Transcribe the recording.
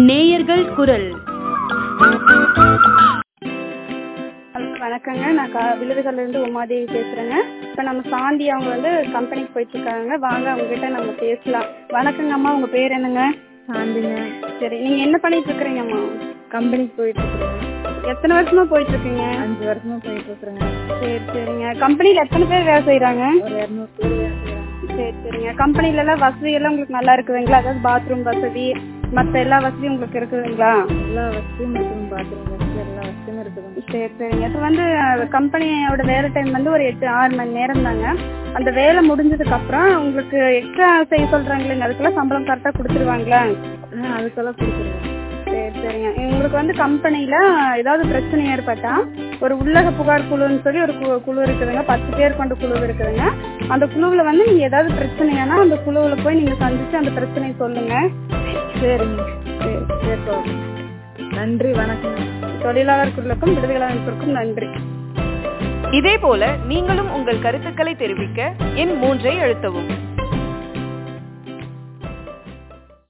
நேயர்கள் குரல் ஹலோ வணக்கங்க நான் க விழுதுகள்லேருந்து உமாதேவி பேசுகிறேங்க இப்போ நம்ம சாந்தி அவங்க வந்து கம்பெனிக்கு போயிட்டுருக்காங்க வாங்க அவங்ககிட்ட நம்ம பேசலாம் வணக்கங்க அம்மா உங்கள் பேர் என்னங்க சாந்திங்க சரி நீங்கள் என்ன பண்ணிட்டு இருக்கிறீங்கம்மா கம்பெனிக்கு போயிட்டு இருக்கிறேங்க எத்தனை வருஷமா போயிட்டு இருக்கீங்க அஞ்சு வருஷமா போயிட்டு இருக்கிறேங்க சரி சரிங்க கம்பெனியில் எத்தனை பேர் வேலை செய்கிறாங்க ஒரு இரநூறு பேர் வேலை செய்றாங்க. சரி சரிங்க கம்பெனிலலாம் வசதி எல்லாம் உங்களுக்கு நல்லா இருக்குதுங்களா அதாவது பாத்ரூம் வசதி மற்ற எல்லா வசதியும் உங்களுக்கு இருக்குதுங்களா எல்லா வசதியும் இருக்குதுங்க பாத்ரூம் வசதி எல்லா வசதியும் இருக்குதுங்க சரி சரிங்க இப்போ வந்து கம்பெனியோட வேலை டைம் வந்து ஒரு எட்டு ஆறு மணி நேரம் தாங்க அந்த வேலை முடிஞ்சதுக்கு அப்புறம் உங்களுக்கு எக்ஸ்ட்ரா செய்ய சொல்றாங்களேங்க அதுக்கெல்லாம் சம்பளம் கரெக்டாக கொடுத்துருவாங்களா ஆ அதுக்கெல்லாம் கொடுத்துருவேன் சரி சரிங்க உங்களுக்கு வந்து கம்பெனியில் ஏதாவது பிரச்சனை ஏற்பட்டா ஒரு உள்ளக புகார் குழுன்னு சொல்லி ஒரு கு- குழு இருக்குதுங்க பத்து பேர் கொண்ட குழு இருக்குதுங்க அந்த குழுவில் வந்து நீங்கள் ஏதாவது பிரச்சனையானா அந்த குழுவில் போய் நீங்கள் சந்திச்சு அந்த பிரச்சனையை சொல்லுங்கள் சரிங்க சரி சரி நன்றி வணக்கம் தொழிலாளர் குழுக்கும் விடுதலை அமைப்பிற்கும் நன்றி இதேபோல நீங்களும் உங்கள் கருத்துக்களை தெரிவிக்க எண் மூன்றை அழுத்தவும்